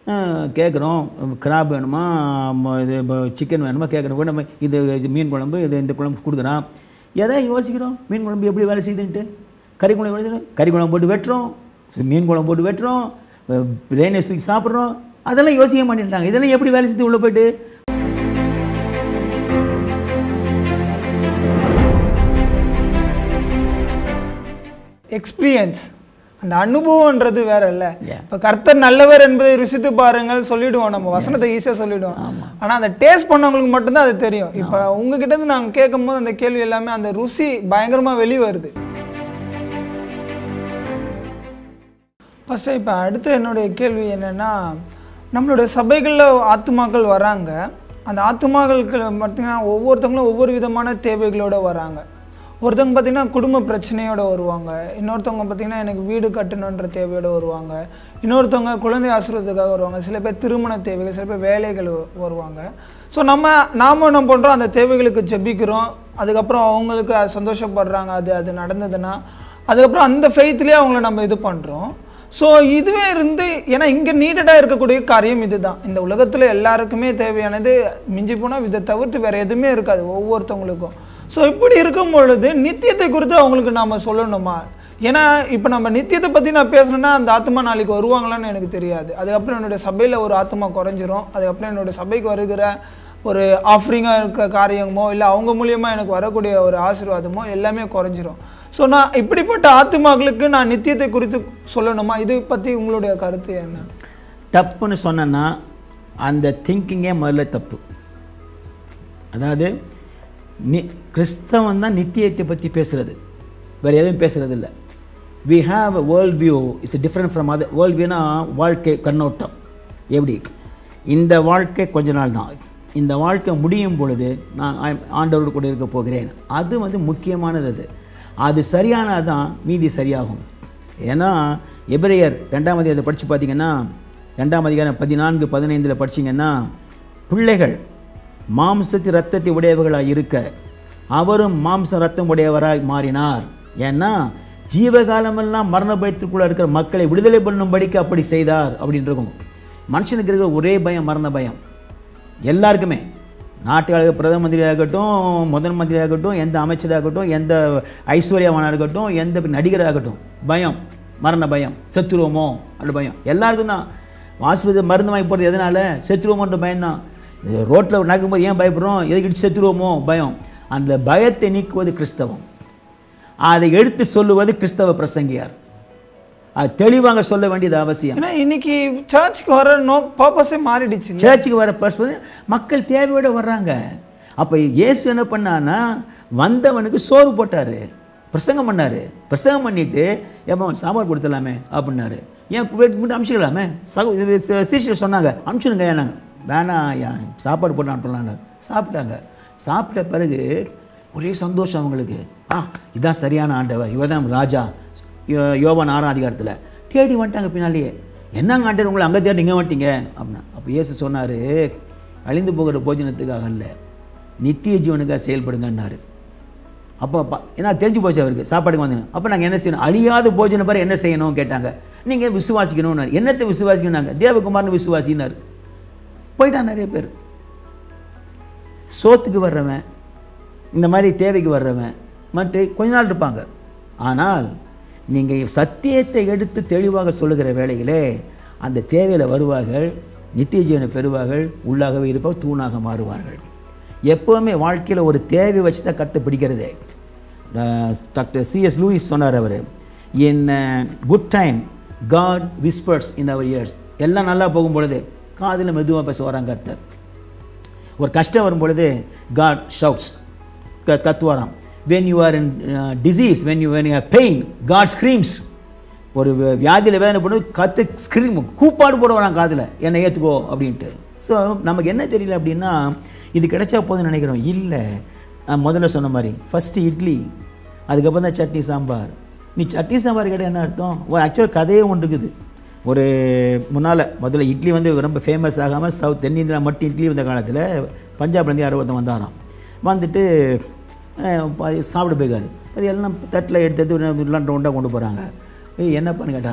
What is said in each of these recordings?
கேட்குறோம் கிராப் வேணுமா ம- இது சிக்கன் வேணுமா கேட்குறோம் நம்ம இது இது மீன் குழம்பு இது இந்த குழம்பு கொடுக்குறான் எதை யோசிக்கிறோம் மீன் குழம்பு எப்படி வேலை செய்யுதுன்ட்டு கறி குழம்பு வேலை செய்யணும் கறி குழம்பு போட்டு வெட்டுறோம் மீன் குழம்பு போட்டு வெட்டுறோம் பிரியாணி தூக்கி சாப்பிட்றோம் அதெல்லாம் யோசிக்க மாட்டேன்ட்டாங்க இதெல்லாம் எப்படி வேலை செய்து உள்ளே போயிட்டு எக்ஸ்பீரியன்ஸ் அந்த அனுபவம்ன்றது வேற இல்ல Yeah. இப்போ கர்த்தர் நல்லவர் என்பதை ருசித்து பாருங்கள் சொல்லிடுவோம் நம்ம வசனத்தை ஈஸியாக சொல்லிடுவோம் ஆனா அந்த டேஸ்ட் பண்ணவங்களுக்கு மட்டும்தான் அது தெரியும் இப்போ உங்ககிட்ட இருந்து நாங்கள் கேட்கும் போது அந்த கேள்வி எல்லாமே அந்த ருசி பயங்கரமா வெளிய வருது ஃபஸ்ட்டு இப்போ அடுத்து என்னுடைய கேள்வி என்னன்னா நம்மளுடைய சபைகளில் ஆத்துமாக்கள் வராங்க அந்த ஆத்துமாக்களுக்கு பார்த்தீங்கன்னா ஒவ்வொருத்தவங்களும் ஒவ்வொரு விதமான தேவைகளோட வராங்க ஒருத்தவங்க பார்த்தீங்கன்னா குடும்ப பிரச்சனையோட வருவாங்க இன்னொருத்தவங்க பார்த்தீங்கன்னா எனக்கு வீடு கட்டணுன்ற தேவையோட வருவாங்க இன்னொருத்தவங்க குழந்தை ஆசிரியத்துக்காக வருவாங்க சில பேர் திருமண தேவைகள் சில பேர் வேலைகள் வ- வருவாங்க ஸோ நம்ம நாம என்ன பண்ணுறோம் அந்த தேவைகளுக்கு ஜெபிக்கிறோம் அதுக்கப்புறம் அவங்களுக்கு அது சந்தோஷப்படுறாங்க அது அது நடந்ததுன்னா அதுக்கப்புறம் அந்த ஃபெய்த்லேயே அவங்கள நம்ம இது பண்ணுறோம் ஸோ இதுவே இருந்து ஏன்னா இங்கே நீடடாக இருக்கக்கூடிய காரியம் இதுதான் இந்த உலகத்தில் எல்லாருக்குமே தேவையானது மிஞ்சி போனால் இதை தவிர்த்து வேறு எதுவுமே இருக்காது ஒவ்வொருத்தவங்களுக்கும் ஸோ இப்படி இருக்கும் பொழுது நித்தியத்தை குறித்து அவங்களுக்கு நாம் சொல்லணுமா ஏன்னா இப்போ நம்ம நித்தியத்தை பற்றி நான் பேசணுன்னா அந்த ஆத்மா நாளைக்கு வருவாங்களான்னு எனக்கு தெரியாது அதுக்கப்புறம் என்னுடைய சபையில் ஒரு ஆத்மா குறைஞ்சிரும் அதுக்கப்புறம் என்னுடைய சபைக்கு வருகிற ஒரு ஆஃபரிங்காக இருக்க காரியமோ இல்லை அவங்க மூலியமாக எனக்கு வரக்கூடிய ஒரு ஆசீர்வாதமோ எல்லாமே குறைஞ்சிரும் ஸோ நான் இப்படிப்பட்ட ஆத்மாக்களுக்கு நான் நித்தியத்தை குறித்து சொல்லணுமா இது பற்றி உங்களுடைய கருத்து என்ன தப்புன்னு சொன்னேன்னா அந்த திங்கிங்கே முதல்ல தப்பு அதாவது நி கிறிஸ்தவன் தான் நித்தியத்தை பற்றி பேசுகிறது வேறு எதுவும் பேசுகிறது இல்லை we have a world view is different from other world வியூனா வாழ்க்கை கண்ணோட்டம் எப்படி இந்த வாழ்க்கை கொஞ்ச நாள் தான் இந்த வாழ்க்கை முடியும் பொழுது நான் ஆ- ஆண்டவரோடு கூட இருக்க போகிறேன் அது வந்து முக்கியமானது அது அது சரியானால் தான் மீதி சரியாகும் ஏன்னா எபிரேயர் ரெண்டாம் அதிகாரத்தை படித்து பார்த்தீங்கன்னா ரெண்டாம் அதிகாரம் பதினான்கு பதினைந்தில் படிச்சீங்கன்னா பிள்ளைகள் மாம்சத்து ரத்தத்தை உடையவர்களாக இருக்க அவரும் மாம்ச ரத்தம் உடையவராய் மாறினார் ஏன்னா ஜீவகாலமெல்லாம் மரண பயத்திற்குள்ள இருக்கிற மக்களை விடுதலை பண்ணும்படிக்கு அப்படி செய்தார் அப்படின்னு இருக்கும் மனுஷனுக்கு இருக்கிற ஒரே பயம் மரண பயம் எல்லாருக்குமே நாட்டு பிரதம மந்திரியாகட்டும் முதல் மந்திரியாகட்டும் எந்த அமைச்சராகட்டும் எந்த ஐஸ்வர்யவானாக இருக்கட்டும் எந்த நடிகராகட்டும் பயம் மரண பயம் செத்துருவோமோ அப்படி பயம் எல்லாருக்கும் தான் ஆஸ்பத்திரி மருந்து வாங்கி போகிறது எதனால செத்துருவோமோன்ற பயம்தான் ரோட்டில் நடக்கும்போது ஏன் பயப்படுறோம் எதுக்கு இடிச்சு செத்துருவோமோ பயம் அந்த பயத்தை நீக்குவது கிறிஸ்தவம் அதை எடுத்து சொல்லுவது கிறிஸ்தவ பிரசங்கியார் அது தெளிவாக சொல்ல வேண்டியது அவசியம் ஏன்னா இன்னைக்கு சர்ச்சுக்கு வர நோ பர்பஸே மாறிடுச்சு சர்ச்சுக்கு வர பர்ஸ் மக்கள் தேவையோட வர்றாங்க அப்போ இயேசு என்ன பண்ணான்னா வந்தவனுக்கு சோறு போட்டார் பிரசங்கம் பண்ணார் பிரசங்கம் பண்ணிட்டு ஏமா சாப்பாடு கொடுத்துடலாமே அப்படின்னாரு ஏன் வெயிட் மட்டும் அனுப்பிச்சிக்கலாமே சகோ சீஷர் சொன்னாங்க அனுப்பிச்சிடுங்க ஏன்னா வேணாம் ஐயா சாப்பாடு போட்டு அனுப்பலான்னு சாப்பிட்டாங்க சாப்பிட்ட பிறகு ஒரே சந்தோஷம் அவங்களுக்கு ஆ இதான் சரியான ஆண்டவர் இவர் தான் ராஜா யோ- யோவான் ஆறாம் அதிகாரத்தில் தேடி வந்துட்டாங்க பின்னாலேயே என்னங்க ஆண்டவர் உங்களை அங்கே தேடி இங்கே வந்துட்டீங்க அப்படின்னா அப்போ இயேசு சொன்னார் அழிந்து போகிற போஜனத்துக்காக அல்ல நித்திய ஜீவனுக்காக செயல்படுங்கன்னாரு அப்போ ப- ஏன்னா தெரிஞ்சு போச்சு அவருக்கு சாப்பாடுக்கு வந்தாங்க அப்போ நாங்கள் என்ன செய்யணும் அழியாத போஜனம் பாரு என்ன செய்யணும் கேட்டாங்க நீங்கள் விசுவாசிக்கணும்னாரு என்னத்தை விசுவாசிக்கணும்னாங்க தேவகுமார்னு விசுவாசினார் போயிட்டான் நிறைய பேர் சோத்துக்கு வர்றவன் இந்த மாதிரி தேவைக்கு வர்றவன் மட்டும் கொஞ்ச நாள் இருப்பாங்க ஆனால் நீங்கள் சத்தியத்தை எடுத்து தெளிவாக சொல்லுகிற வேளையிலே அந்த தேவையில் வருவார்கள் நித்திய ஜீவனை பெறுவார்கள் உள்ளாகவே இருப்பவர் தூணாக மாறுவார்கள் எப்போவுமே வாழ்க்கையில் ஒரு தேவை வச்சு தான் கட்டு பிடிக்கிறதே டாக்டர் சிஎஸ் லூயிஸ் சொன்னார் அவர் in good time God whispers in our ears எல்லாம் நல்லா போகும் பொழுது காதில் மெதுவாக பேச வராங்க கர்த்தர் ஒரு கஷ்டம் வரும் பொழுது காட் ஷவுட்ஸ் க கத்துவாராம் when you are in disease when you when you pain God screams ஒரு வி- வியாதியில் வேதனை பண்ணி கத்து ஸ்க்ரீம் கூப்பாடு போட வரான் காதில் என்னை ஏற்றுக்கோ அப்படின்ட்டு ஸோ நமக்கு என்ன தெரியல அப்படின்னா இது கிடைச்சா போதும்னு நினைக்கிறோம் இல்லை நான் முதல்ல சொன்ன மாதிரி ஃபஸ்ட்டு இட்லி அதுக்கப்புறம் தான் சட்னி சாம்பார் நீ சட்னி சாம்பார் கேட்டால் என்ன அர்த்தம் ஒரு ஆக்சுவல் கதையே ஒன்று இருக்குது ஒரு முன்னால் முதல்ல இட்லி வந்து ரொம்ப ஃபேமஸ் ஆகாமல் சவுத் தென்னிந்தியா மட்டும் இட்லி வந்த காலத்தில் பஞ்சாப்லேருந்து யாரோ ஒருத்தன் வந்தாராம் வந்துட்டு அஹ், பாதி சாப்பிட போயிருக்காரு அது எல்லாம் தட்டில் எடுத்து எடுத்து எல்லாம் ரவுண்டாக கொண்டு போகிறாங்க ஏய் என்னப்பான்னு கேட்டாராம்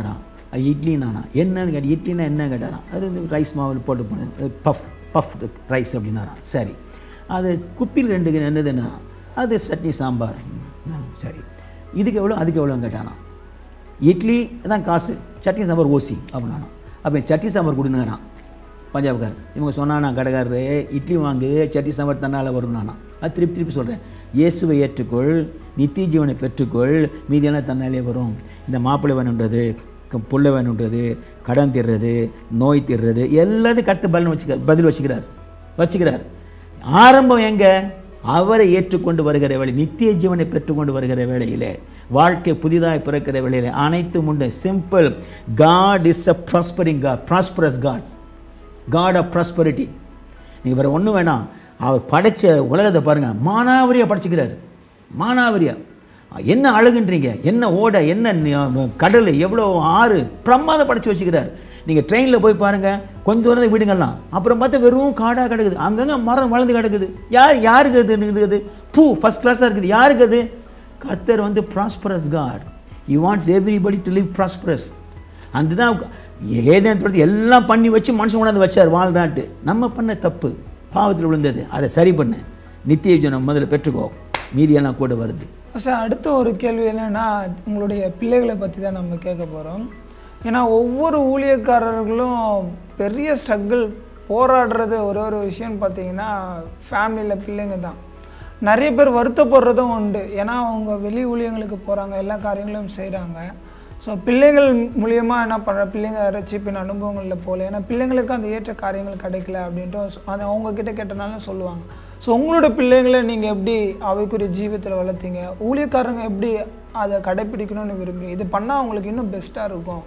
அது இட்லி நானா என்னன்னு கேட்டு இட்லினா என்ன கேட்டாராம் அது வந்து ரைஸ் மாவில் போட்டு போனது பஃப் பஃப் ரைஸ் அப்படின்னாராம் சரி அது குப்பியில் ரெண்டு என்னதுன்னா அது சட்னி சாம்பார் ம், சரி இதுக்கு எவ்வளோ அதுக்கு எவ்வளோன்னு கேட்டானாம் இட்லி தான் காசு சட்னி சாம்பார் ஓசி அப்படின்னானா அப்போ சட்னி சாம்பார் கொடுங்கறான் பஞ்சாப்காரர் இவங்க சொன்னானா கடைக்காரரு இட்லி வாங்கு சட்னி சாம்பார் தன்னால் வரும்னானா அது திருப்பி திருப்பி சொல்கிறேன் இயேசுவை ஏற்றுக்கொள் நித்திய ஜீவனை பெற்றுக்கொள் மீதியெல்லாம் தன்னாலே வரும் இந்த மாப்பிள்ளை வேணுன்றது க- புள்ள வேணுன்றது கடன் தீர்றது நோய் தீர்றது எல்லாத்தையும் கருத்து பதில் வச்சுக்க பதில் வச்சுக்கிறார் வச்சுக்கிறார் ஆரம்பம் எங்க அவரை ஏற்றுக்கொண்டு வருகிற வேலை நித்திய ஜீவனை பெற்றுக்கொண்டு வருகிற வேளையிலே வாழ்க்கை புதிதாக பிறக்கிற வேளையிலே அனைத்தும் உண்டு simple God is a prospering God prosperous God God of prosperity நீங்கள் வேறு ஒன்றும் வேணாம் அவர் படைச்ச உலகத்தை பாருங்கள் மானாவரியாக படைச்சிக்கிறார் மானாவரியா என்ன அழகுன்றீங்க என்ன ஓடை என்ன நி- கடல் எவ்வளோ ஆறு பிரமாதம் படைச்சு வச்சுக்கிறார் நீங்கள் ட்ரெயினில் போய் பாருங்கள் கொஞ்சம் தூரம் வீடுங்கள்லாம் அப்புறம் பார்த்தா வெறும் காடாக கிடக்குது அங்கங்கே மரம் வளர்ந்து கிடக்குது யார் யாருக்கு அது இருக்குது பூ ஃபஸ்ட் கிளாஸாக இருக்குது யாருக்கு அது கர்த்தர் வந்து prosperous God you wants everybody to live prosperous அதுதான் ஏதேன் தொடர்ந்து எல்லாம் பண்ணி வச்சு மனுஷன் கொண்டாந்து வச்சார் வாழ்நாட்டு நம்ம பண்ண தப்பு பாவத்தில் விழுந்தது அதை சரி பண்ணு நித்திய ஜனம் முதல்ல பெற்றுக்கோ மீதியெல்லாம் கூட வருது சார் அடுத்த ஒரு கேள்வி என்னன்னா உங்களுடைய பிள்ளைகளை பற்றி தான் நம்ம கேட்க போகிறோம் ஏன்னா ஒவ்வொரு ஊழியக்காரர்களும் பெரிய ஸ்ட்ரகிள் போராடுறது ஒரு ஒரு விஷயம்னு பார்த்தீங்கன்னா ஃபேமிலியில் பிள்ளைங்க தான் நிறைய பேர் வருத்தப்படுறதும் உண்டு ஏன்னா அவங்க வெளி ஊழியங்களுக்கு போகிறாங்க எல்லா காரியங்களும் செய்கிறாங்க ஸோ பிள்ளைகள் மூலியமாக என்ன பண்ணுற பிள்ளைங்க ரட்சிப்பின் அனுபவங்களில் போகல ஏன்னா பிள்ளைங்களுக்கு அந்த ஏற்ற காரியங்கள் கிடைக்கல அப்படின்ட்டு சொ- அது அவங்க கிட்ட கேட்டனாலும் சொல்லுவாங்க ஸோ உங்களோட பிள்ளைங்களை நீங்கள் எப்படி அவைக்குரிய ஜீவியத்தில் வளர்த்தீங்க ஊழியக்காரங்க எப்படி அதை கடைப்பிடிக்கணும்னு விரும்புறீங்க இது பண்ணால் அவங்களுக்கு இன்னும் பெஸ்ட்டாக இருக்கும்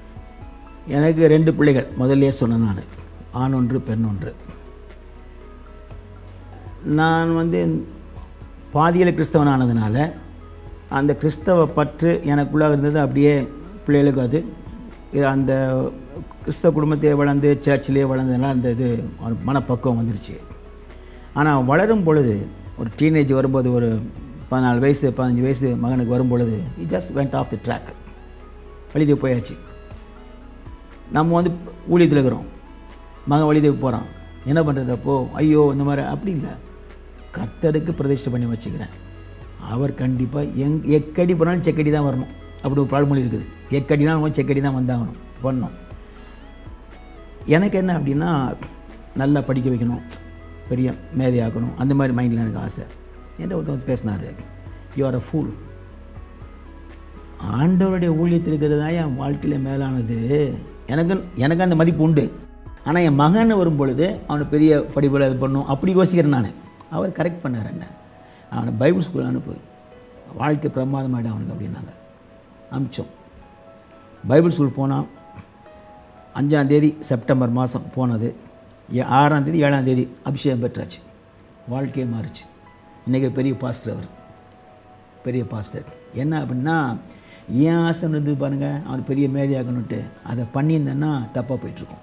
எனக்கு ரெண்டு பிள்ளைகள் முதல்லயே சொன்னேன் நான் ஆண் ஒன்று பெண் ஒன்று நான் வந்து பாதியில் கிறிஸ்தவன் ஆனதுனால அந்த கிறிஸ்தவ பற்று எனக்குள்ளாக இருந்தது அப்படியே பிள்ளைகளுக்கு அது இது அந்த கிறிஸ்தவ குடும்பத்தை வளர்ந்து சர்ச்சிலே வளர்ந்ததுனால அந்த இது ஒரு மனப்பக்குவம் வந்துருச்சு ஆனால் வளரும் பொழுது ஒரு டீனேஜ் வரும்போது ஒரு பதினாலு வயசு பதினஞ்சு வயசு மகனுக்கு வரும் பொழுது இ just went off the track வழிதே போயாச்சு நம்ம வந்து ஊழியத்தில் இருக்கிறோம் மகன் வழிதேவி போகிறான் என்ன பண்ணுறது அப்போது ஐயோ இந்த மாதிரி அப்படி இல்லை கர்த்தருக்கு பிரதிஷ்டை பண்ணி வச்சுக்கிறேன் அவர் கண்டிப்பாக எங் எக்கடி போனாலும் செக்கடி தான் வரணும் அப்படி ஒரு பழமொழி இருக்குது எக்கடினாலும் செக்கடி தான் வந்தாகணும் பண்ணணும் எனக்கு என்ன அப்படின்னா நல்லா படிக்க வைக்கணும் பெரிய மேதையாக்கணும் அந்த மாதிரி மைண்டில் எனக்கு ஆசை என்கிட்ட ஒருத்தர் பேசினார் யூ ஆர் அ ஃபூல் ஆண்டவருடைய ஊழியத்தில் இருக்கிறது தான் என் வாழ்க்கையில் மேலானது எனக்கு எனக்கு அந்த மதிப்பு உண்டு ஆனால் என் மகன் வரும் பொழுது அவனை பெரிய படிப்பில் இது பண்ணும் அப்படி யோசிக்கிறேன் நான் அவர் கரெக்ட் பண்ணார் என்ன அவனை பைபிள் ஸ்கூல் அனுப்பு வாழ்க்கை பிரமாதமாயிடும் அவனுக்கு அப்படின்னாங்க அமிச்சோம் பைபிள் ஸ்கூல் போனான் அஞ்சாம் தேதி செப்டம்பர் மாதம் போனது ஏ- ஆறாம் தேதி ஏழாம் தேதி அபிஷேகம் பெற்றாச்சு வாழ்க்கையே மாறுச்சு இன்றைக்கி பெரிய பாஸ்டர் அவர் பெரிய பாஸ்டர் என்ன அப்படின்னா ஏன் ஆசை இருந்தது பாருங்கள் அவன் பெரிய மேதையாகணுன்ட்டு அதை பண்ணியிருந்தேன்னா தப்பாக போயிட்டுருக்கும்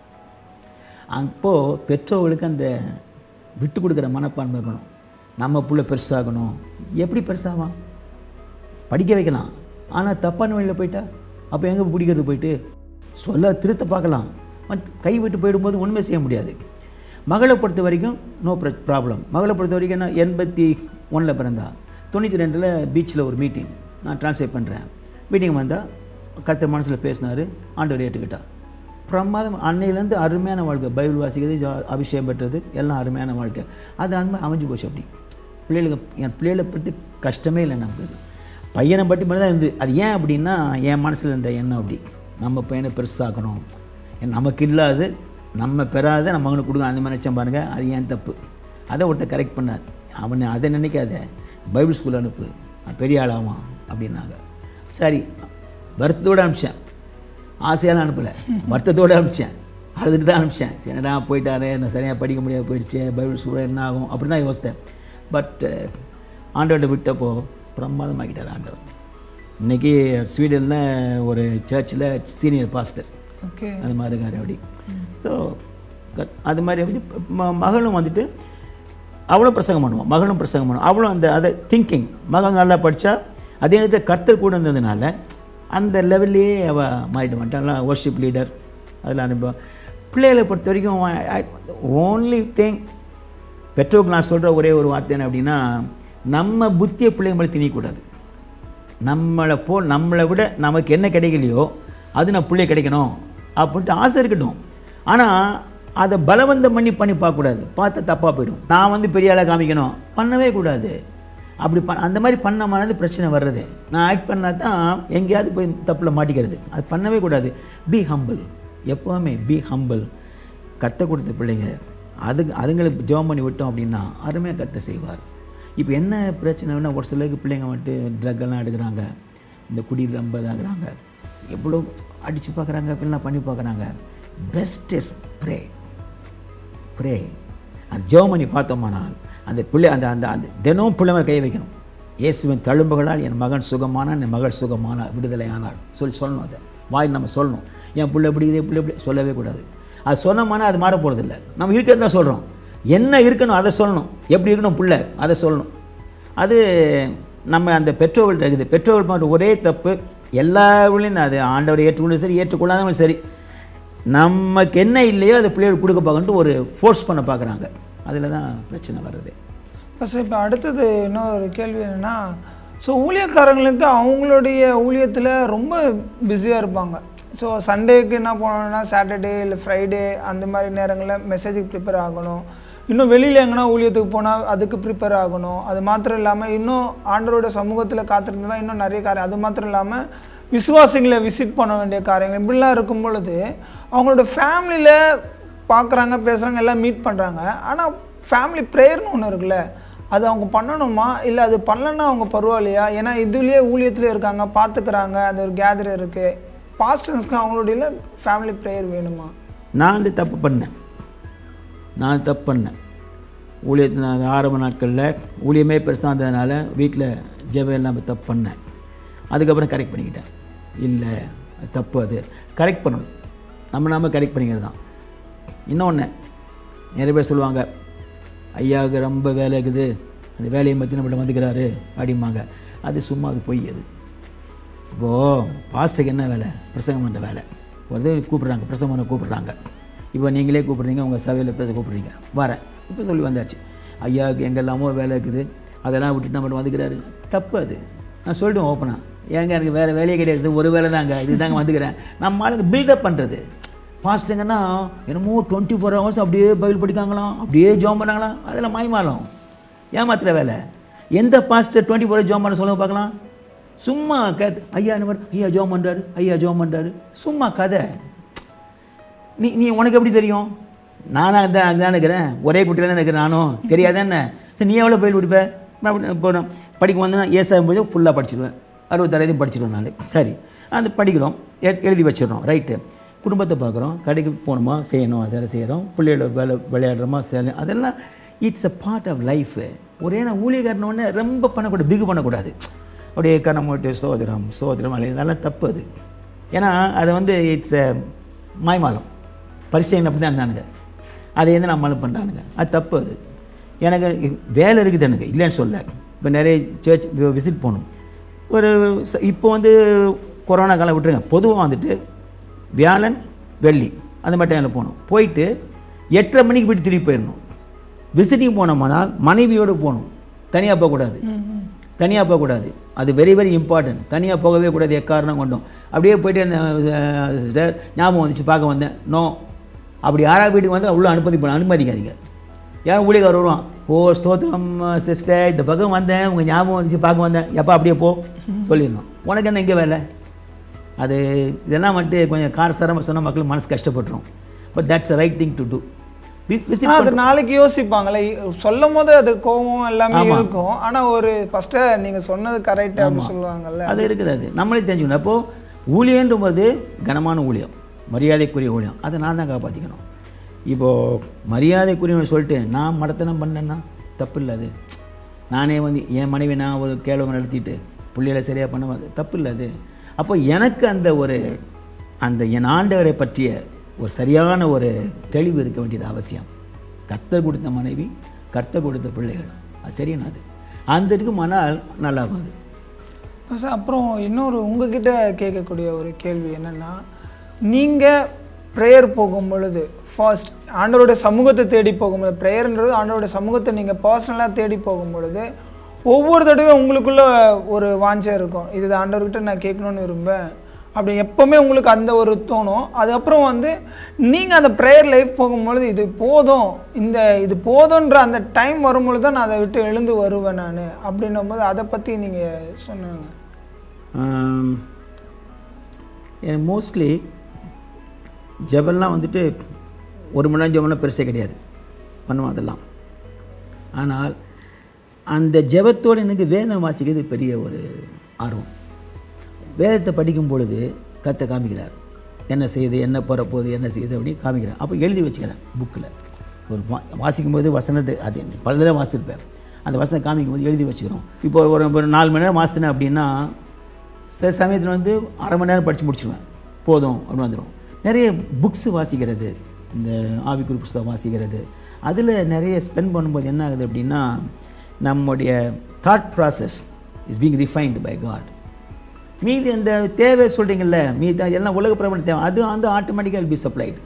அப்போது பெற்றோர்களுக்கு அந்த விட்டு கொடுக்குற மனப்பான்மை இருக்கணும் நம்ம புள்ள பெருசாகணும் எப்படி பெருசாவான் படிக்க வைக்கலாம் ஆனால் தப்பான வழியில் போயிட்டா அப்போ எங்கே பிடிக்கிறது போயிட்டு சொல்ல திருத்த பார்க்கலாம் மத் கை விட்டு போயிடும்போது ஒன்றுமே செய்ய முடியாது மகளை பொறுத்த வரைக்கும் நோ ப்ராப்ளம் மகளை பொறுத்த வரைக்கும் என்ன எண்பத்தி ஒன்றில் பிறந்தா தொண்ணூற்றி ரெண்டில் பீச்சில் ஒரு மீட்டிங் நான் ட்ரான்ஸ்லேட் பண்ணுறேன் மீட்டிங் வந்தால் கர்த்தர் மனசில் பேசினார் ஆண்டவர் ஏற்றுக்கிட்டா பிரமாதம் அன்னையிலேருந்து அருமையான வாழ்க்கை பைபிள் வாசிக்கிறது ஜா- அபிஷேகம் பெற்றது எல்லாம் அருமையான வாழ்க்கை அது அந்த மாதிரி அமைஞ்சு போச்சு அப்படி பிள்ளைகளுக்கு என் பிள்ளைகளை பற்றி கஷ்டமே இல்லை நமக்கு அது. பையனை பற்றி மட்டும் தான் இருந்து அது ஏன் அப்படின்னா என் மனசில் இருந்த எண்ணம் அப்படி நம்ம பையனை பெருசாக்கணும் ஏன் நமக்கு இல்லாது நம்ம பெறாத நம்ம மகனுக்கு கொடுக்கணும் அந்த மாதிரி நினச்சேன் பாருங்கள் அது ஏன் தப்பு அதை ஒருத்தர் கரெக்ட் பண்ணார் அவனை அதை நினைக்காத பைபிள் ஸ்கூல் அனுப்பு அவன் பெரிய ஆளாவான் அப்படின்னாங்க சரி வருத்தத்தோடு அனுப்பிச்சேன் ஆசையால் அனுப்பலை வருத்தத்தோடு அனுப்பிச்சேன் அழுதுட்டு தான் அனுப்பிச்சேன் சரிடா போயிட்டாரு என்ன சரியாக படிக்க முடியாது போயிடுச்சு பைபிள் ஸ்கூல் என்ன ஆகும் அப்படி தான் யோசித்தேன் பட் ஆண்டவர்கிட்ட விட்டப்போ பிரமாதமாக்கிட்டார் ஆண்டவர் இன்றைக்கி ஸ்வீடனில் ஒரு சர்ச்சில் சீனியர் பாஸ்டர் ஓகே அது மாதிரி இருக்காரு அப்படி ஸோ அது மாதிரி வந்து ம- மகளும் வந்துட்டு அவளும் பிரசங்கம் பண்ணுவான் மகளும் பிரசங்கம் பண்ணுவான் அவளும் அந்த அதை திங்கிங் மகன் நல்லா படித்தா அதே நேரத்தில் கர்த்தர் கூட இருந்ததுனால அந்த லெவல்லையே அவள் மாறிட்டு மாட்டான் ஒர்ஷிப் லீடர் அதில் அனுபவம் பிள்ளைகளை பொறுத்த வரைக்கும் ஓன்லி திங் பெற்றோருக்கு நான் சொல்கிற ஒரே ஒரு வார்த்தை என்ன அப்படின்னா நம்ம புத்தியை பிள்ளைங்க மேலே திணிக்கக்கூடாது நம்மளை போ நம்மளை விட நமக்கு என்ன கிடைக்கலையோ அது நான் பிள்ளை கிடைக்கணும் அப்படின்ட்டு ஆசை இருக்கட்டும் ஆனால் அதை பலவந்தம் பண்ணி பண்ணி பார்க்கக்கூடாது பார்த்தா தப்பாக போயிடும் நான் வந்து பெரிய ஆளாக காமிக்கணும் பண்ணவே கூடாது அப்படி ப அந்த மாதிரி பண்ணமானது பிரச்சனை வர்றது நான் ஆக்ட் பண்ணால் தான் எங்கேயாவது போய் தப்பில் மாட்டிக்கிறது அது பண்ணவே கூடாது பி ஹம்பிள் எப்போவுமே பி ஹம்பிள் கத்த கொடுத்த பிள்ளைங்க அதுக்கு அதுங்களுக்கு ஜோம் பண்ணி விட்டோம் அப்படின்னா அருமையாக கத்த செய்வார் இப்போ என்ன பிரச்சனைனா ஒரு சிலருக்கு பிள்ளைங்க வந்துட்டு ட்ரக் எல்லாம் எடுக்கிறாங்க இந்த குடியில் ரொம்ப இதாகிறாங்க எவ்வளோ அடித்து பார்க்குறாங்க இப்படிலாம் பண்ணி பார்க்குறாங்க பெஸ்ட் இஸ் ப்ரே ப்ரே அந்த ஜெபம் பண்ணி பார்த்தோமானால் அந்த பிள்ளை அந்த அந்த அந்த தினமும் பிள்ளை மேலே கை வைக்கணும் இயேசுவின் தழும்புகளால் என் மகன் சுகமானான் என் மகள் சுகமானாள் விடுதலை ஆனாள் சொல்லி சொல்லணும் அதை வாயில் நம்ம சொல்லணும் என் பிள்ளை எப்படி இது பிள்ளை எப்படி சொல்லவே கூடாது அது சொன்னோம்னா அது மாற போகிறதில்ல நம்ம இருக்கிறது தான் சொல்கிறோம் என்ன இருக்கணும் அதை சொல்லணும் எப்படி இருக்கணும் பிள்ளை அதை சொல்லணும் அது நம்ம அந்த பெற்றோர்கள்ட்ட இருக்குது பெற்றோர்கள் பண்ணுற ஒரே தப்பு எல்லா ஊர்லேயும் அது ஆண்டவரை ஏற்றுக்கொண்டு சரி ஏற்றுக்கொள்ளாதவங்களும் சரி நமக்கு என்ன இல்லையோ அதை பிள்ளைகளுக்கு கொடுக்க பார்க்கணுட்டு ஒரு ஃபோர்ஸ் பண்ண பார்க்குறாங்க அதில் தான் பிரச்சனை வருது ஃபஸ்ட் இப்போ அடுத்தது இன்னொரு கேள்வி என்னென்னா ஸோ ஊழியக்காரங்களுக்கு அவங்களுடைய ஊழியத்தில் ரொம்ப பிஸியாக இருப்பாங்க ஸோ சண்டேக்கு என்ன பண்ணணும்னா சாட்டர்டே இல்லை ஃப்ரைடே அந்த மாதிரி நேரங்களில் மெசேஜுக்கு ப்ரிப்பேர் ஆகணும் இன்னும் வெளியில் எங்கன்னா ஊழியத்துக்கு போனால் அதுக்கு ப்ரிப்பேர் ஆகணும் அது மாத்திரம் இல்லாமல் இன்னும் ஆண்டரோட சமூகத்தில் காத்திருந்து தான் இன்னும் நிறைய காரியம் அது மாத்திரம் இல்லாமல் விசுவாசிகளை விசிட் பண்ண வேண்டிய காரியங்கள் இப்படிலாம் இருக்கும் பொழுது அவங்களோட ஃபேமிலியில் பார்க்குறாங்க பேசுகிறாங்க எல்லாம் மீட் பண்ணுறாங்க ஆனால் ஃபேமிலி ப்ரேயர்னு ஒன்று இருக்குல்ல அது அவங்க பண்ணணுமா இல்லை அது பண்ணலன்னா அவங்க பரவாயில்லையா ஏன்னா இதுலேயே ஊழியத்துலேயே இருக்காங்க பார்த்துக்கிறாங்க அந்த ஒரு கேதர் இருக்குது பாஸ்டர்ஸ்க்கு அவங்களுடைய ஃபேமிலி ப்ரேயர் வேணுமா நான் வந்து தப்பு பண்ணேன் நான் தப்பு பண்ணேன் ஊழியத்தில் நான் ஆரம்ப நாட்களில் ஊழியமே பெருசாக இருந்ததுனால வீட்டில் ஜெபம் எல்லாம் தப்பு பண்ணேன் அதுக்கப்புறம் கரெக்ட் பண்ணிக்கிட்டேன் இல்லை அது தப்பு அது கரெக்ட் பண்ணணும் நம்ம நாம கரெக்ட் பண்ணிக்கிறது தான் இன்னொன்று நிறைய பேர் சொல்லுவாங்க ஐயாவுக்கு ரொம்ப வேலை இருக்குது அந்த வேலையை பற்றி நம்மள்ட்ட வந்துக்கிறாரு அப்படிம்பாங்க அது சும்மா அது பொய் அது இப்போது பாஸ்டருக்கு என்ன வேலை பிரசங்கம் பண்ணுற வேலை ஒரு இது கூப்பிட்றாங்க பிரசங்கம் பண்ண கூப்பிட்றாங்க இப்போ நீங்களே கூப்பிட்றீங்க உங்கள் சபையில் பேச கூப்பிட்றீங்க வரேன் இப்போ சொல்லி வந்தாச்சு ஐயாவுக்கு எங்கெல்லாமோ வேலை இருக்குது அதெல்லாம் விட்டுட்டு நம்மகிட்ட வந்துக்கிறாரு தப்பு அது நான் சொல்லிடுவேன் ஓப்பனாக ஏங்க எனக்கு வேறு வேலையே கிடையாது ஒரு வேலை தாங்க இது தாங்க வந்துக்கிறேன் நம்ம ஆளுங்க பில்டப் பண்ணுறது பாஸ்ட்டுங்கன்னா என்னமோ டுவெண்ட்டி ஃபோர் ஹவர்ஸ் அப்படியே பைபிள் படிக்காங்களாம் அப்படியே ஜோம் பண்ணாங்களாம் அதெல்லாம் மாய்மாலம் ஏமாத்துற வேலை எந்த பாஸ்டர் டுவெண்ட்டி ஃபோர் ஜோம் பண்ண சொல்லுங்க பார்க்கலாம் சும்மா கதை ஐயா என்ன பண்ண ஐயா ஜோம் பண்ணுறாரு ஐயா ஜோம் பண்ணுறாரு சும்மா கதை நீ நீ உனக்கு எப்படி தெரியும் நானாக தான் அங்கே தான் இருக்கிறேன் ஒரே குட்டியில் தான் இருக்கிறேன் நானும் தெரியாதே என்ன சரி நீ எவ்வளோ பயில் படிப்ப நான் அப்படி இப்போ நான் படிக்க வந்தேன்னா ஏசாகும் போது ஃபுல்லாக படிச்சிடுவேன் அறுபத்தாறாயிரம் படிச்சிடுவேன் நான் சரி அந்த படிக்கிறோம் எ- எழுதி வச்சிடுறோம் ரைட்டு குடும்பத்தை பார்க்குறோம் கடைக்கு போகணுமா செய்யணும் அதெல்லாம் செய்கிறோம் பிள்ளைகளோட வேலை விளையாடுறோமா செய்யணும் அதெல்லாம் it's a part of life ஒரே நான் ஊழியக்காரனோடனே ரொம்ப பண்ணக்கூடாது பிகு பண்ணக்கூடாது அப்படியே கண்ணமோட்டு சோதரம் சோதரம் அலை அதெல்லாம் தப்பு அது ஏன்னா அதை வந்து இட்ஸ் மாய்மாலம் பரிசைகள் அப்படி தான் இருந்தானுங்க அதை வந்து நம்மளும் பண்ணுறானுங்க அது தப்பு அது எனக்கு வேலை இருக்குது எனக்கு இல்லைன்னு சொல்ல இப்போ நிறைய சர்ச் விசிட் போகணும் ஒரு ச- இப்போ வந்து கொரோனா காலம் விட்டுருங்க பொதுவாக வந்துட்டு வியாழன் வெள்ளி அந்த மாதிரி டைமில் போகணும் போயிட்டு எட்டரை மணிக்கு போயிட்டு திருப்பி போயிடணும் விசிட்டிங் போனோம்னால் மனைவியோடு போகணும் தனியாக போகக்கூடாது தனியாக போகக்கூடாது அது வெரி வெரி இம்பார்ட்டன்ட் தனியாக போகவே கூடாது எக்காரணம் கொண்டும் அப்படியே போயிட்டு அந்த சிஸ்டர் ஞாபகம் வந்துச்சு பார்க்க வந்தேன் நோ அப்படி யாரா வீட்டுக்கு வந்து உள்ள அனுமதி பண்ண அனுமதிக்காதீங்க யாரும் ஊழியக்காரர் வருவான் ஓ ஸ்தோத்திரம் சிஸ்டர் இந்த பக்கம் வந்தேன் உங்கள் ஞாபகம் வந்துச்சு பார்க்க வந்தேன் எப்போ அப்படியே போ சொல்லிடணும் உனக்கு என்ன இங்கே வேலை அது இதெல்லாம் வந்துட்டு கொஞ்சம் காரசாரமாக சொன்னால் மக்கள் மனசு கஷ்டப்பட்டுரும் but that's right thing to do visit ஆனா அது நாளைக்கு யோசிப்பாங்களே சொல்லும் போது அது கோவம் எல்லாமே இருக்கும் ஆனா ஒரு ஃபர்ஸ்ட் நீங்க சொன்னது கரெக்ட் அப்படின்னு சொல்லுவாங்கல்ல அது இருக்குது அது நம்மளே தெரிஞ்சுக்கணும் அப்போது ஊழியன்ற போது கனமான ஊழியம் மரியாதைக்குரிய ஊழியம் அதை நான் தான் காப்பாற்றிக்கணும் இப்போது மரியாதைக்குரியவன் சொல்லிட்டு நான் மடத்தனம் பண்ணேன்னா தப்பு இல்லை அது நானே வந்து என் மனைவி நான் ஒரு கேள்வி நடத்திட்டு பிள்ளைகளை சரியாக பண்ண அது தப்பு இல்லை அது அப்போ எனக்கு அந்த ஒரு அந்த என் ஆண்டவரை பற்றிய ஒரு சரியான ஒரு தெளிவு இருக்க வேண்டியது அவசியம் கர்த்தர் கொடுத்த மனைவி கர்த்தர் கொடுத்த பிள்ளைகள் அது தெரியணும் அது அந்த இருக்குமானால் நல்லாகும் அது சார் அப்புறம் இன்னொரு உங்ககிட்ட கேட்கக்கூடிய ஒரு கேள்வி என்னென்னா நீங்கள் ப்ரேயர் போகும் பொழுது ஃபர்ஸ்ட் ஆண்டவருடைய சமூகத்தை தேடி போகும்பொழுது ப்ரேயர்ன்றது ஆண்டவருடைய சமூகத்தை நீங்கள் பர்சனலாக தேடி போகும் பொழுது ஒவ்வொரு தடவையும் உங்களுக்குள்ள ஒரு வாஞ்சை இருக்கும் இது ஆண்டவர்கிட்ட நான் கேட்கணும்னு விரும்பேன் அப்படி எப்போவுமே உங்களுக்கு அந்த ஒரு தோணும் அதுக்கப்புறம் வந்து நீங்கள் அந்த ப்ரேயர் லைஃப் போகும்பொழுது இது போதும் இந்த இது போதுன்ற அந்த டைம் வரும்பொழுது தான் நான் அதை விட்டு எழுந்து வருவேன் நான் அப்படின்னும் போது அதை பற்றி நீங்கள் சொன்னாங்க எனக்கு மோஸ்ட்லி ஜெபம்லாம் வந்துட்டு ஒரு மணி நேரம் ஜெபம்லாம் பெருசே கிடையாது பண்ணுவோம் அதெல்லாம் ஆனால் அந்த ஜெபத்தோடு எனக்கு வேதம் வாசிக்கிறது பெரிய ஒரு ஆர்வம் வேதத்தை படிக்கும் பொழுது கத்தை காமிக்கிறார் என்ன செய்யுது என்ன போகிறப்போகுது என்ன செய்யுது அப்படின்னு காமிக்கிறார் அப்போ எழுதி வச்சுக்கிறேன் புக்கில் ஒரு வா வாசிக்கும்போது வசனத்தை அது என்ன பல தடவை வாசித்திருப்பேன் அந்த வசனம் காமிக்கும் போது எழுதி வச்சுக்கிறோம் இப்போ ஒரு ஒரு நாலு மணி நேரம் வாசித்தேன் அப்படின்னா சில சமயத்தில் வந்து அரை மணி நேரம் படித்து முடிச்சிடுவேன் போதும் அப்படின்னு வந்துடும் நிறைய புக்ஸ் வாசிக்கிறது இந்த ஆவிக்குறி புஸ்தகம் வாசிக்கிறது அதில் நிறைய ஸ்பெண்ட் பண்ணும்போது என்ன ஆகுது அப்படின்னா நம்முடைய thought process is being refined by God மீதி அந்த தேவை சொல்கிறீங்கல்ல மீதி எல்லாம் உலக பிரபலம் தேவை அது வந்து ஆட்டோமேட்டிக்காக be supplied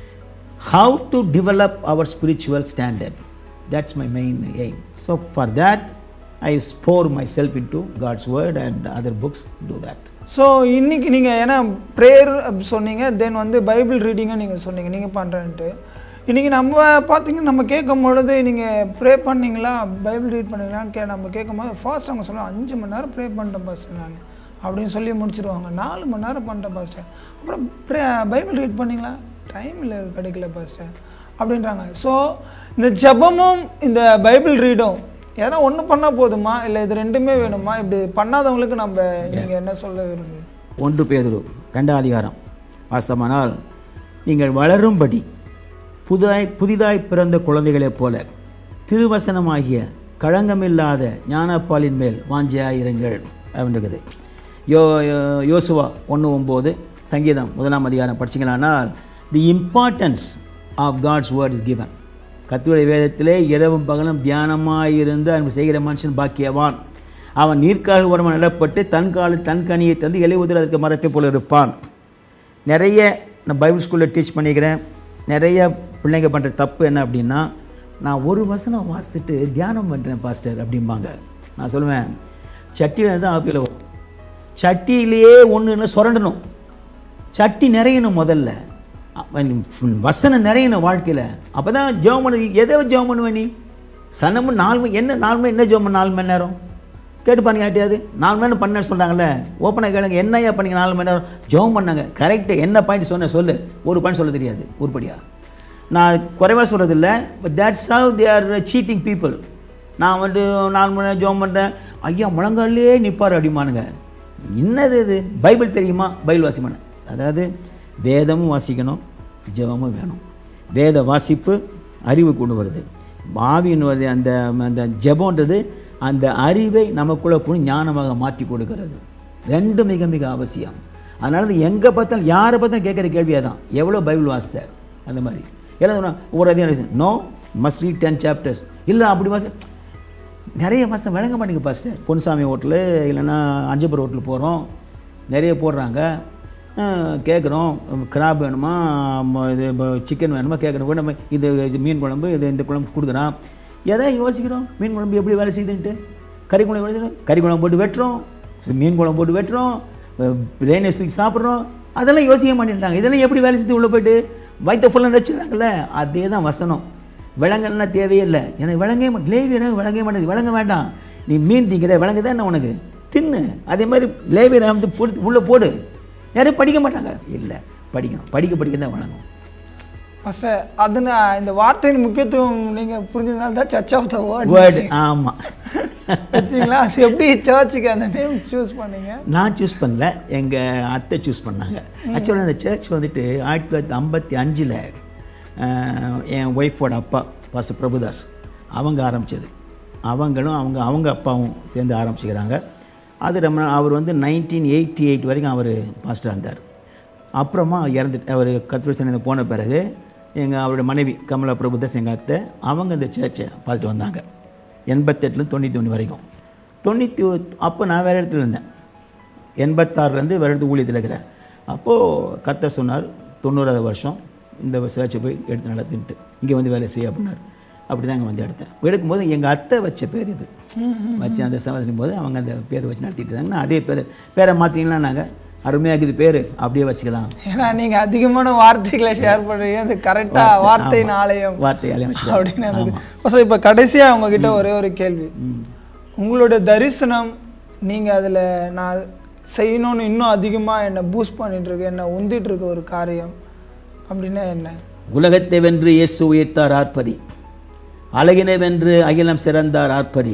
how to develop our spiritual standard that's my main aim so for that I spur myself into God's word and other books to that so இன்னைக்கு நீங்கள் ஏன்னா ப்ரேயர் சொன்னீங்க தென் வந்து பைபிள் ரீடிங்கும் நீங்கள் சொன்னீங்க நீங்கள் பண்ணுறேன்ட்டு இன்றைக்கி நம்ம பார்த்தீங்கன்னா நம்ம கேட்கும் பொழுது நீங்கள் ப்ரே பண்ணீங்களா பைபிள் ரீட் பண்ணீங்களான்னு கே நம்ம கேட்கும் போது ஃபாஸ்ட் அவங்க சொல்லுவாங்க அஞ்சு மணி நேரம் ப்ரே பண்ணிட்டேன் பாஸ்டர் நான் அப்படின்னு சொல்லி முடிச்சிருவாங்க நாலு மணி நேரம் பண்ணிட்டேன் பாஸ்டர் அப்புறம் ப்ரே பைபிள் ரீட் பண்ணீங்களா டைம் இல்லை கிடைக்கல பாஸ்டர் அப்படின்றாங்க ஸோ இந்த ஜெபமும் இந்த பைபிள் ரீடும் எதனா ஒன்று பண்ணால் போதுமா இல்லை இது ரெண்டுமே வேணுமா இப்படி பண்ணாதவங்களுக்கு நம்ம நீங்கள் என்ன சொல்ல விரும்புங்க ஒன்று பேதுரு ரெண்டாம் அதிகாரம் வாஸ்தமானால் நீங்கள் வளரும்படி புதாய் புதிதாய் பிறந்த குழந்தைகளைப் போல திருவசனமாகிய களங்கமில்லாத ஞானப்பாலின் மேல் வாஞ்சியாயிருங்கள் அப்படின்றது யோ யோ- யோசுவா ஒன்று ஒம்பது சங்கீதம் முதலாம் அதிகாரம் படிச்சிங்களானால் the importance of God's word is given கர்த்தருடைய வேதத்திலே இரவும் பகலும் தியானமாயிருந்து அன்பு செய்கிற மனுஷன் பாக்கியவான் அவன் நீர்க்கால் உரமாக நடப்பட்டு தன் காலு தன் கனியை தந்து இலை உதிர அதற்கு மரத்தை போல இருப்பான் நிறைய நான் பைபிள் ஸ்கூலில் டீச் பண்ணிக்கிறேன் நிறைய பிள்ளைங்க பண்ணுற தப்பு என்ன அப்படின்னா நான் ஒரு வசனம் வாசித்துட்டு தியானம் பண்ணுறேன் பாஸ்டர் அப்படிம்பாங்க நான் சொல்லுவேன் சட்டியில் தான் ஆப்பியில் வரும் சட்டியிலேயே ஒன்று சுரண்டணும் சட்டி நிறையணும் முதல்ல அப்ப நீ வசனம் நிறையணும் வாழ்க்கையில் அப்போ தான் ஜெபம் பண்ணு எதை ஜெபம் பண்ணுவேன் நீ சனமும் நாலு மணி என்ன நாலு மணி என்ன ஜெபம் பண்ண நாலு மணி நேரம் கேட்டு பாருங்க யார்ட்டையாவது நாலு மணி நேரம் பண்ண சொல்கிறாங்கல்ல ஓப்பனாக கேளுங்க என்னையா பண்ணீங்க நாலு மணி நேரம் ஜெபம் பண்ணாங்க கரெக்டு என்ன பாயிண்ட் சொன்ன சொல்லு ஒரு பாயிண்ட் சொல்ல தெரியாது உருப்படியா நான் குறைவாக சொல்கிறதில்ல but that's how they are cheating people நான் வந்து நாலு மணி நேரம் ஜெபம் பண்ணுறேன் ஐயா முழங்காலே நிற்பார் அப்படிமானுங்க என்னது இது பைபிள் தெரியுமா பைபிள் வாசிமான அதாவது வேதமும் வாசிக்கணும் ஜெபமும் வேணும் வேத வாசிப்பு அறிவு கொண்டு வருது ஆவியின் வருது அந்த அந்த ஜெபம்ன்றது அந்த அறிவை நமக்குள்ளே கொண்டு ஞானமாக மாற்றி கொடுக்கிறது ரெண்டு மிக மிக அவசியம் அதனால தான் எங்கே பார்த்தாலும் யாரை பார்த்தாலும் கேட்குற கேள்வியாக தான் எவ்வளோ பைபிள் வாசித்த அந்த மாதிரி எல்லாம் சொன்னா ஒரு அதிகாரம் no must read ten chapters இல்லை அப்படி வாசி நிறைய மாதம் விளங்க மாட்டேங்க பாஸ்டர் பொன்சாமி ஹோட்டலு இல்லைன்னா அஞ்சப்பர் ஹோட்டல் போகிறோம் நிறைய போடுறாங்க கேட்குறோம் கிராப் வேணுமா ம- இது சிக்கன் வேணுமா கேட்குறோம் கூட நம்ம இது இது மீன் குழம்பு இது இந்த குழம்பு கொடுக்குறான் எதை யோசிக்கிறோம் மீன் குழம்பு எப்படி வேலை செய்யுதுன்ட்டு கறி குழம்பு வேலை செய்யணும் கறி குழம்பு போட்டு வெட்டுறோம் மீன் குழம்பு போட்டு வெட்டுறோம் பிரியாணி ஸ்வீட் சாப்பிட்றோம் அதெல்லாம் யோசிக்க மாட்டேன்ட்டாங்க இதெல்லாம் எப்படி வேலை செய்து உள்ளே போயிட்டு வயிற்ற ஃபுல்லாக வச்சுருக்காங்கல்ல அதே தான் வசனம் விலங்குன்னா தேவையே இல்லை எனக்கு விளங்கே மாட்டேன் லேவியராக விளங்க மாட்டேங்குது விளங்க வேண்டாம் நீ மீன் திங்கிற விளங்குதான் என்ன உனக்கு தின்னு அதே மாதிரி லேவியரை வந்து போட்டு உள்ளே போடு யாரும் படிக்க மாட்டாங்க இல்லை படிக்கணும் படிக்க படிக்க தான் வழங்கும் ஃபஸ்ட்டு அது நான் இந்த வார்த்தையின் முக்கியத்துவம் நீங்கள் புரிஞ்சதுனால தான் church of the word word ஆமாம் வச்சிங்களா அது எப்படி சர்ச்சுக்கு அந்த நேம் சூஸ் பண்ணீங்க நான் சூஸ் பண்ணல எங்கள் அத்தை சூஸ் பண்ணாங்க ஆக்சுவலாக அந்த சர்ச் வந்துட்டு ஆயிரத்தி தொள்ளாயிரத்தி ஐம்பத்தி அஞ்சில் என் ஒய்ஃபோட அப்பா பாஸ்டர் பிரபுதாஸ் அவங்க ஆரம்பித்தது அவங்களும் அவங்க அவங்க அப்பாவும் சேர்ந்து ஆரம்பிச்சுக்கிறாங்க அது ரொம்ப நாள் அவர் வந்து நைன்டீன் எயிட்டி எயிட் வரைக்கும் அவர் பாஸ்டராக இருந்தார் அப்புறமா இறந்துட்டு அவர் கத்திரி சனி போன பிறகு எங்கள் அவருடைய மனைவி கமலா பிரபுதாஸ் எங்கள் அத்தை அவங்க இந்த சர்ச்சை பார்த்துட்டு வந்தாங்க எண்பத்தெட்டுலேருந்து தொண்ணூற்றி ஒன்று வரைக்கும் தொண்ணூற்றி அப்போ நான் வேறு இடத்துல இருந்தேன் எண்பத்தாறுலேருந்து வருடத்து ஊழியத்தில் இருக்கிறேன் அப்போது கர்த்தர் சொன்னார் தொண்ணூறாவது வருஷம் இந்த சர்ச்சை போய் எடுத்து நடத்தின்ட்டு இங்கே வந்து வேலை செய்ய அப்படின்னாரு அப்படி தான் இங்கே வந்து எடுத்தேன் எடுக்கும்போது எங்கள் அத்தை வச்ச பேர் இது வச்சு அந்த சமாளிக்கும் போது அவங்க அந்த பேர் வச்சு நடத்திட்டு இருந்தாங்க நான் அதே பேர் பேரை மாற்றிங்கன்னா நாங்கள் அருமையாக இருக்குது பேர் அப்படியே வச்சுக்கலாம் ஏன்னா நீங்க அதிகமான வார்த்தைகளை ஷேர் பண்றீங்க அது கரெக்டா வார்த்தையின் ஆலயம் வார்த்தையாலே வச்சு அப்படின்னு எனக்கு ஃபர்ஸ்ட் இப்போ கடைசியா உங்ககிட்ட ஒரே ஒரு கேள்வி உங்களோட தரிசனம் நீங்க அதுல நான் செய்யணும்னு இன்னும் அதிகமா என்னை பூஸ்ட் பண்ணிட்டு இருக்கு என்னை உந்திட்டு இருக்க ஒரு காரியம் அப்படின்னா என்ன உலகத்தை வென்று இயேசு உயர்த்தார் ஆர்ப்பரி அழகினை வென்று அகிலம் சிறந்தார் ஆர்ப்பரி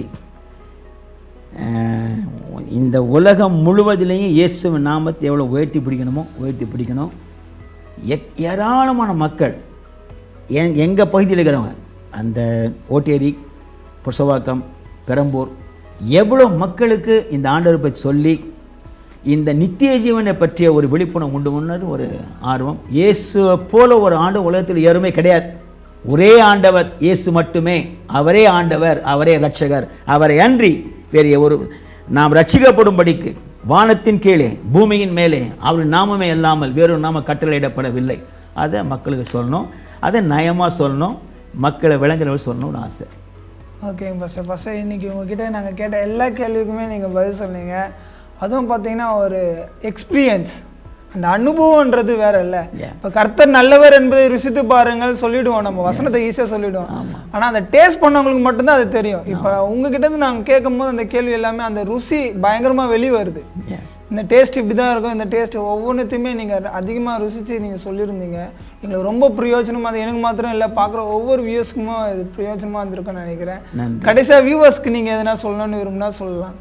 அஹ், இந்த உலகம் முழுவதிலையும் இயேசுவின் நாமத்தை எவ்வளோ உயர்த்தி பிடிக்கணுமோ உயர்த்தி பிடிக்கணும் எக் ஏராளமான மக்கள் எங் எங்கள் பகுதியில் இருக்கிறவங்க அந்த ஓட்டேரி புசவாக்கம் பெரம்பூர் எவ்வளோ மக்களுக்கு இந்த ஆண்டவரை பற்றி சொல்லி இந்த நித்திய ஜீவனை பற்றிய ஒரு விழிப்புணர்வு உண்டு முன்னர் ஒரு ஆர்வம் இயேசுவை போல ஒரு ஆண்டு உலகத்தில் யாருமே கிடையாது ஒரே ஆண்டவர் இயேசு மட்டுமே அவரே ஆண்டவர் அவரே ரட்சகர் அவரை அன்றி வேறு ஒரு நாம் ரட்சிக்கப்படும்படிக்கு வானத்தின் கீழே பூமியின் மேலே அவர் நாமமே இல்லாமல் வேறொரு நாம கட்டளையிடப்படவில்லை அதை மக்களுக்கு சொல்லணும் அதை நயமாக சொல்லணும் மக்களை விளங்குறவர் சொல்லணும்னு ஆசை ஓகேங்க பஸ்ஸர் பஸ்ஸர் இன்னைக்கு உங்ககிட்ட நாங்கள் கேட்ட எல்லா கேள்விக்குமே நீங்கள் பதில் சொன்னீங்க அதுவும் பார்த்தீங்கன்னா ஒரு எக்ஸ்பீரியன்ஸ் அந்த அனுபவம்ன்றது வேற இல்லை Yeah. இப்போ கர்த்தர் நல்லவர் என்பதை ருசித்து பாருங்கள் சொல்லிடுவோம் நம்ம வசனத்தை ஈஸியாக சொல்லிடுவோம் ஆனால் அந்த டேஸ்ட் பண்ணவங்களுக்கு மட்டும்தான் அது தெரியும் இப்போ உங்ககிட்ட இருந்து நாங்கள் கேட்கும்போது அந்த கேள்வி எல்லாமே அந்த ருசி பயங்கரமாக வெளியே வருது Yeah. இந்த டேஸ்ட் இப்படி தான் இருக்கும் இந்த டேஸ்ட் ஒவ்வொன்றுத்தையுமே நீங்கள் அதிகமாக ருசித்து நீங்கள் சொல்லியிருந்தீங்க எங்களுக்கு ரொம்ப பிரயோஜனமாக அது எனக்கு மாத்திரம் இல்லை பார்க்குற ஒவ்வொரு வியூவர்ஸ்க்குமே இது பிரயோஜனமாக இருந்திருக்கும்னு நினைக்கிறேன் நன்றி. கடைசியாக வியூவர்ஸ்க்கு நீங்கள் எதனா சொல்லணும்னு விரும்பினா சொல்லலாம்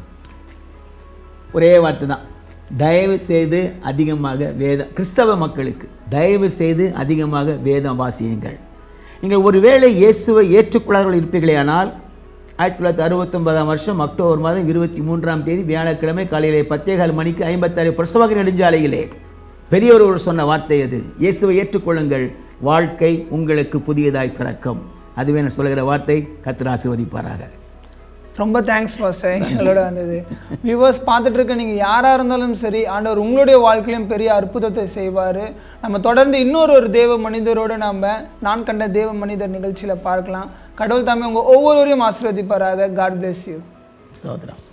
ஒரே வார்த்தை தான் தயவு செய்து அதிகமாக வேதம் கிறிஸ்தவ மக்களுக்கு தயவு செய்து அதிகமாக வேதம் வாசியுங்கள் நீங்கள் ஒருவேளை இயேசுவை ஏற்றுக்கொள்ளாதவர்கள் இருப்பீர்களேயானால் ஆயிரத்தி தொள்ளாயிரத்தி அறுபத்தொன்பதாம் வருஷம் அக்டோபர் மாதம் இருபத்தி மூன்றாம் தேதி வியாழக்கிழமை காலையிலே பத்தேகால் மணிக்கு ஐம்பத்தாறு பிரசவக நெடுஞ்சாலையிலே பெரியவர் ஒரு சொன்ன வார்த்தை அது இயேசுவை ஏற்றுக்கொள்ளுங்கள் வாழ்க்கை உங்களுக்கு புதியதாய் பிறக்கும் அதுவே நான் சொல்லுகிற வார்த்தை கர்த்தர் ஆசீர்வதிப்பாராக ரொம்ப தேங்க்ஸ் பாஸ்டர் எங்களோட வந்தது வியூவர்ஸ் பார்த்துட்டு இருக்க நீங்கள் யாராக இருந்தாலும் சரி ஆண்டவர் உங்களுடைய வாழ்க்கையிலும் பெரிய அற்புதத்தை செய்வார் நம்ம தொடர்ந்து இன்னொரு ஒரு தேவ மனிதரோடு நம்ம நான் கண்ட தேவ மனிதர் நிகழ்ச்சியில் பார்க்கலாம் கடவுள் தாமே உங்கள் ஒவ்வொருவரையும் ஆசீர்வதிப்பாராக காட் bless யூ சோதரம்